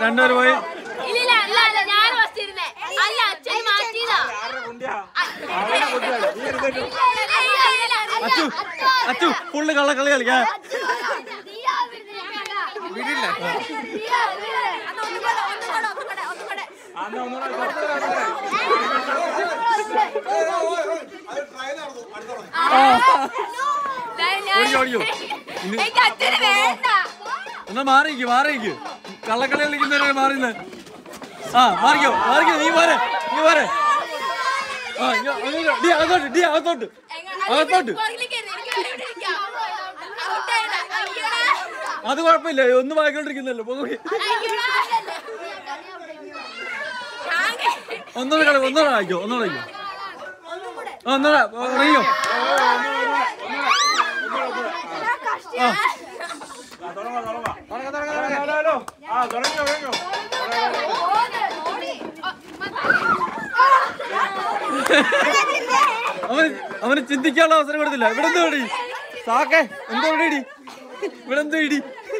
രണ്ടുപേര് പോയി ഇല്ല ഇല്ല ഇല്ല ഞാൻ ഫസ്റ്റ് ഇരുന്നേ അല്ല അച്ഛൻ മാറ്റിയതാ അച്ചു അച്ചു ഫുള്ള് കള്ളക്കളി കളിക്കാ ഓടിക്കോ ഓടിക്കോ ഇനി എനിക്ക് അച്ഛന് വേണ്ട എന്നാ മാറിക്ക് മാറിക്ക് കള്ളക്കളി കളിക്കുന്നവരെ മാറിന്ന് ആ മാറിക്കോ മാറിക്കോ നീ പോരെ നീ പോരെ ആ ഇങ്ങ് അങ്ങോട്ട് ഡി അകത്തോട്ട് ഡി അകത്തോട്ട് അകത്തോട്ട് അത് കുഴപ്പമില്ല ഒന്ന് വായിക്കൊണ്ടിരിക്കുന്നല്ലോ പോകി ഒന്നുകൂടെ കളി ഒന്നുകൂടെ വായിക്കോ ഒന്നുകൂടെ വായിക്കോ ആ ഒന്നുകൂടെ ഇറങ്ങിയോ ആ ആ തുടങ്ങി തുടങ്ങിയോ അവന് അവന് ചിന്തിക്കാനുള്ള അവസരം കൊടുത്തില്ല ഇവിടെ എന്തോ ഇടി സാക്കേ എന്തോ ഇവിടെ ഇടി ഇവിടെ എന്തോ ഇടി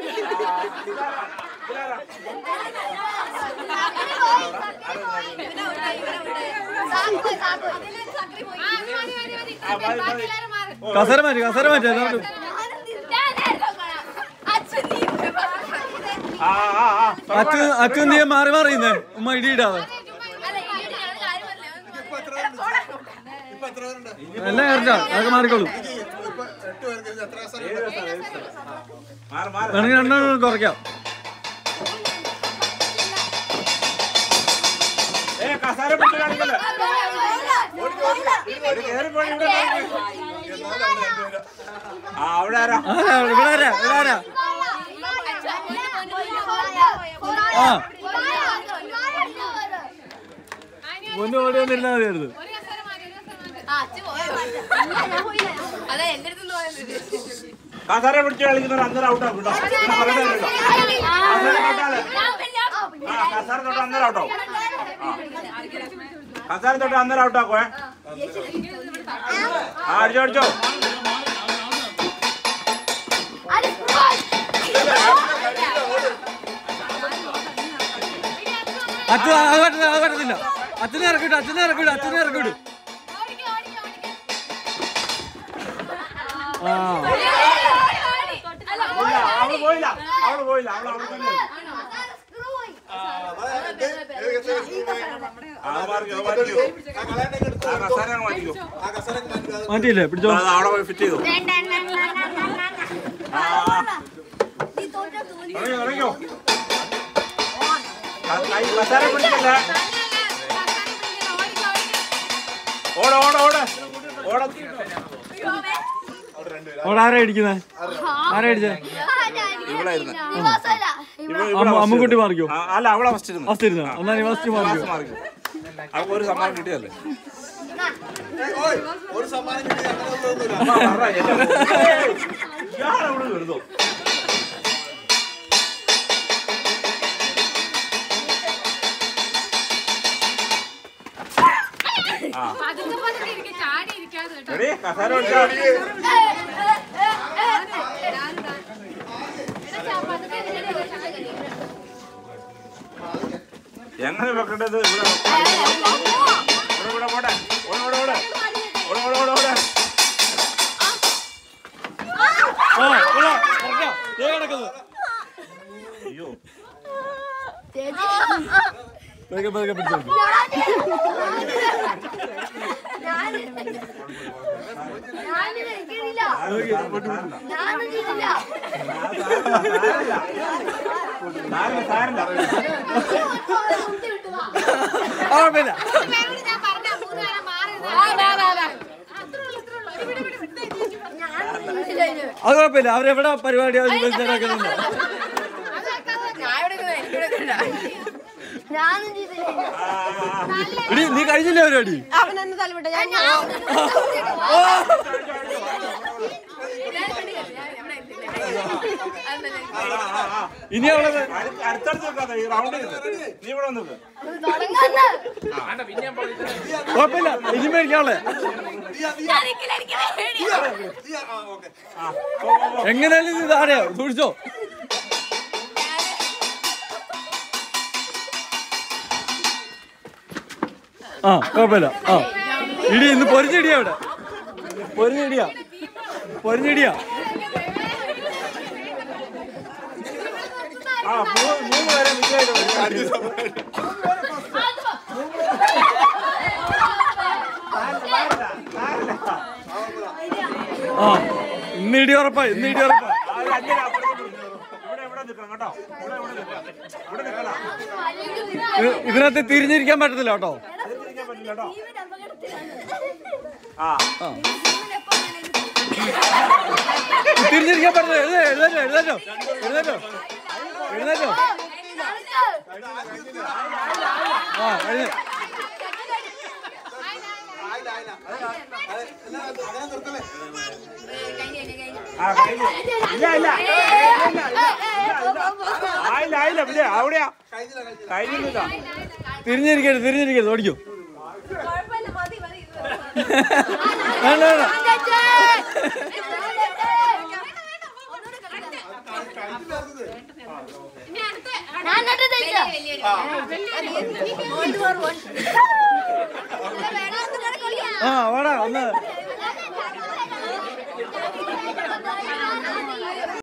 കസര മാറ്റി കസര മാറ്റി എല്ലാവർക്കും ആ ആ ആ അച്ഛൻ അച്ഛൻ നീ മാറി മാറിയുന്നേ ഉമ്മ ഇടിയിടാതെ എല്ലാം കറക്റ്റാ അതൊക്കെ മാറിക്കോളും മാറി മാറി വേണമെങ്കിൽ രണ്ടെണ്ണം കുറയ്ക്കാം ഏ കസാര പിടിച്ച് കാണിക്കല്ലേ ഒരു കേറി പോയി ഇവിടെ നോക്ക്. ആ അവിടെ ആരാ ആ ഇവിടെ ആരാ ഇവിടെ ആരാ ആ മുന്നേ ഓടി വന്നിരുന്നാ മതിയായിരുന്നു അതെ എന്റെ അടുത്ത് പോയത് കസാര പിടിച്ച് കളിക്കുന്നവർ അന്നേരം ഔട്ടാവും കേട്ടോ പിന്നെ പറയണ്ട കേട്ടോ കസാര തൊട്ടാല് ആ കസാര തൊട്ട് അന്നേരം ഔട്ടാവും ആ കസാര തൊട്ട് അന്നേരം ഔട്ടാക്കുവേ ആ അടിച്ചോ അടിച്ചോ അച്ഛൻ അത് പറ്റില്ല അത് പറ്റത്തില്ല അച്ഛനെ ഇറക്കിട്ടു അച്ഛനെ ഇറക്കിട്ടു അച്ഛനെ ഇറക്കിട്ടു ആ ഇല്ല അവള് പോയില്ല അവള് പോയില്ല അവള് അവിടെ തന്നെ ആ മാറിക്കോ മാറ്റിക്കോ ആ കസാര അങ്ങ് മാറ്റിക്കോ മാറ്റിയില്ലേ പിടിച്ചോ അത് അവിടെ പോയി ഫിറ്റ് ചെയ്തു ആ ആ. തുടങ്ങിയോ തുടങ്ങിയോ ക- കൈ കസാര പിടിക്കല്ല ഓട ഓട ഓട ഓട അവിടെ ആരാ ഇടിക്കുന്നേ ആരാ ഇടിച്ചേ ഇവിടെ ഇരുന്ന് അമ്മ അമ്മുക്കുട്ടി മാറിക്കോ ആ, അല്ല അവളെ ഫസ്റ്റ് ഇരുന്നു ഫസ്റ്റ് ഇരുന്നോ എന്നാ നീ ഫസ്റ്റ് മാറിക്കോ മാറിക്കോ അവൾക്ക് ഒരു സമ്മാനം കിട്ടിയല്ലേ ഒരു സമ്മാനം കിട്ടി അങ്ങനെ അമ്മ പറ, എന്നെ- ഏയ്, ഇയാളവിടെ വെറുതോ പതുക്കെ പതുക്കെ ഇരിക്കും ചാടി ഇരിക്കാതെ കേട്ടോ എടീ, കസേര പിടിച്ചോ. എങ്ങനെ വെക്കേണ്ടത് ഇവിടെ ഇവിടെ ഇവിടെ പോട്ടെ ഓടെ ഓടെ ഓടെ ഓടെ ഓടെ ഓടെ ഓടെ ആ ഇവിടെ, കറക്റ്റാ. ദേ കിടക്കുന്നു അയ്യോ പതുക്കെ പതുക്കെ പിടിച്ചോ സാരില്ല സാരില്ല ആ കുഴപ്പമില്ല അത് കുഴപ്പമില്ല അവരെവിടെ പരിപാടി വെച്ചാക്കുന്നുണ്ടോ എടി നീ കഴിഞ്ഞില്ലേ പരിപാടി അവനെന്ന് തലവിട്ട ഞാൻ ഇനി അവിടെ അടുത്ത- അടുത്തടുത്ത് നിൽക്കാതെ ഈ റൗണ്ട് നീ ഇവിടെ നിൽക്ക് കുഴപ്പമില്ല ഇനി മേടിക്കാളെ ആ പോ, പോ, പോ. എങ്ങനെയാലും ഇത് താഴെയോ സൂക്ഷിച്ചോ ആ കുഴപ്പമില്ല ആ ഇടി ഇന്ന് പൊരിഞ്ഞിടിയാ ഇവിടെ പൊരിഞ്ഞിടിയാ പൊരിഞ്ഞിടിയാ ആ മൂന്ന് മൂന്ന് പേരെ വിജയമായിട്ട് വരും. ആ ഇന്ന് ഇടി ഉറപ്പാ ഇന്ന് ഇടി ഉറപ്പാ ആരും അന്യരെ അപ്പുറത്തോട്ട് വിളിച്ചോ. ഇവിടെ ഇവിടെ നിൽക്കണം കേട്ടോ ഇവിടെ ഇവിടെ നിൽക്കണം ഇവിടെ നിൽക്കണം ഇത് ഇതിനകത്ത് തിരിഞ്ഞിരിക്കാൻ പറ്റത്തില്ല കേട്ടോ തിരിഞ്ഞാൻ പറ്റില്ല കേട്ടോ ആ ആ തിരിഞ്ഞിരിക്കാൻ പറ്റില്ല എഴുന്നേ എഴുന്നേറ്റോ എഴുന്നേറ്റോ എഴുന്നേറ്റോ എഴുന്നേറ്റോ ആ എഴുന്നേ ആയില്ല ആയില്ല അതെ, എന്നാ അങ്ങനെ നിർത്തല്ലേ ആ കഴിഞ്ഞു ഇല്ല ഇല്ല ആയില്ല ആയില്ല പിന്നെ അവിടെയാ കഴിഞ്ഞില്ല കഴിഞ്ഞില്ല കഴിഞ്ഞില്ല തിരിഞ്ഞിരിക്കരുത് തിരിഞ്ഞിരിക്കരുത് ഓടിക്കോ വേണ്ട വേണ്ട ഞാൻ എന്നിട്ട് തയ്ച്ചോ? ആ വാടാ ഒന്ന്